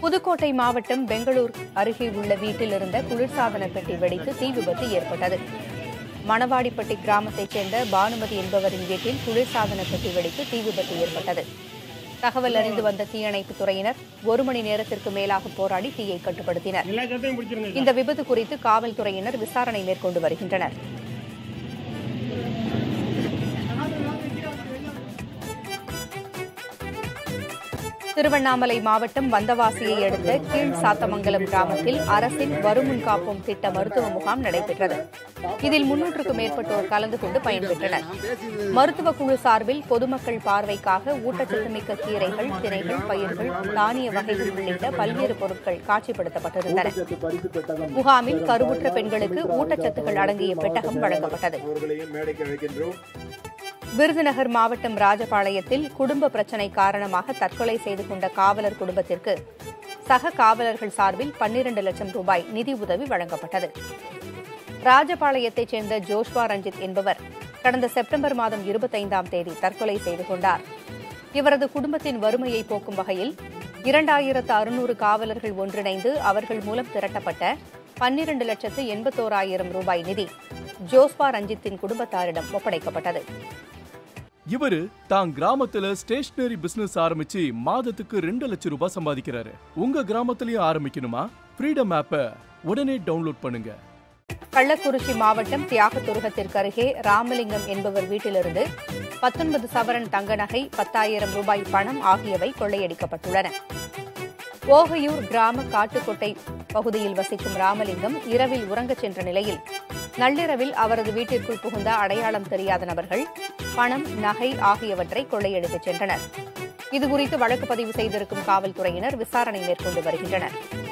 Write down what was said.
புதுக்கோட்டை மாவட்டம் பெங்களூர் அருகே உள்ள வீட்டில் இருந்த குளிர்சாதன பெட்டி வெடித்து தீ விபத்து ஏற்பட்டது மணவாடிப்பட்டி கிராமத்தைச் சேர்ந்த பானுமதி என்பவரின் வீட்டில் குளிர்சாதன பெட்டி வெடித்து தீ விபத்து ஏற்பட்டது தகவல் அறிந்து வந்த தீயணைப்புத் துறையினர் ஒரு மணி நேரத்திற்கு மேலாக போராடி தீயை கட்டுப்படுத்தினர் எல்லா சட்டையும் பிடிச்சிருங்க இந்த விபத்து குறித்து காவல்துறையினர் விசாரணை மேற்கொண்டு வருகின்றனர் திருவண்ணாமலை மாவட்டம் வந்தவாசியை அடுத்த கீழ் சாத்தமங்கலம் கிராமத்தில் அரசின் வருமுன் காப்போம் திட்ட மருத்துவ முகாம் நடைபெற்றது இதில் முன்னூற்றுக்கும் மேற்பட்டோர் கலந்து கொண்டு பயன்பெற்றனர் மருத்துவ குழு சார்பில் பொதுமக்கள் பார்வைக்காக ஊட்டச்சத்துமிக்க கீரைகள் திணைகள் பயிர்கள் தானிய வகைகள் உள்ளிட்ட பல்வேறு பொருட்கள் காட்சிப்படுத்தப்பட்டிருந்தன முகாமில் கருவுற்ற பெண்களுக்கு ஊட்டச்சத்துக்கள் அடங்கிய பெட்டகம் வழங்கப்பட்டது அவர்களையும் மேடைக்கு அழைக்கின்றோம் விருதுநகர் மாவட்டம் ராஜபாளையத்தில் குடும்ப பிரச்சினை காரணமாக தற்கொலை செய்து கொண்ட காவலர் குடும்பத்திற்கு சக காவலர்கள் சார்பில் பன்னிரண்டு லட்சம் ரூபாய் நிதி உதவி வழங்கப்பட்டது ராஜபாளையத்தைச் சேர்ந்த ஜோஷ்வா ரஞ்சித் என்பவர் கடந்த செப்டம்பர் மாதம் இருபத்தைந்தாம் தேதி தற்கொலை செய்து கொண்டார் இவரது குடும்பத்தின் வறுமையை போக்கும் வகையில் இரண்டாயிரத்து அறுநூறு காவலர்கள் ஒன்றிணைந்து அவர்கள் மூலம் திரட்டப்பட்ட பன்னிரண்டு லட்சத்து எண்பத்தோராயிரம் ரூபாய் நிதி ஜோஸ்வா ரஞ்சித்தின் குடும்பத்தாரிடம் ஒப்படைக்கப்பட்டது இவரு தான் கிராமத்துல ஸ்டேஷனரி பிசினஸ் ஆரம்பிச்சு மாதத்துக்கு ரெண்டு லட்சம் ரூபாய் சம்பாதிக்கிறாரு உங்க கிராமத்திலயும் ஆரம்பிக்கணுமா ஃப்ரீடம் ஆப்பை உடனே டவுன்லோட் பண்ணுங்க கள்ளக்குறிச்சி மாவட்டம் தியாகத்துருகத்திற்கு அருகே ராமலிங்கம் என்பவர் வீட்டிலிருந்து பத்தொன்பது சவரன் தங்க நகை பத்தாயிரம் ரூபாய் பணம் ஆகியவை கொள்ளையடிக்கப்பட்டுள்ளன ஓகையூர் கிராம காட்டுக்கொட்டை பகுதியில் வசிக்கும் ராமலிங்கம் இரவில் உறங்கச் சென்ற நிலையில் நள்ளிரவில் அவரது வீட்டிற்குள் புகுந்த அடையாளம் தெரியாத நபர்கள் பணம் நகை ஆகியவற்றை கொள்ளையடித்துச் சென்றனர் இதுகுறித்து வழக்கு பதிவு செய்திருக்கும் காவல்துறையினர் விசாரணை மேற்கொண்டு வருகின்றனர்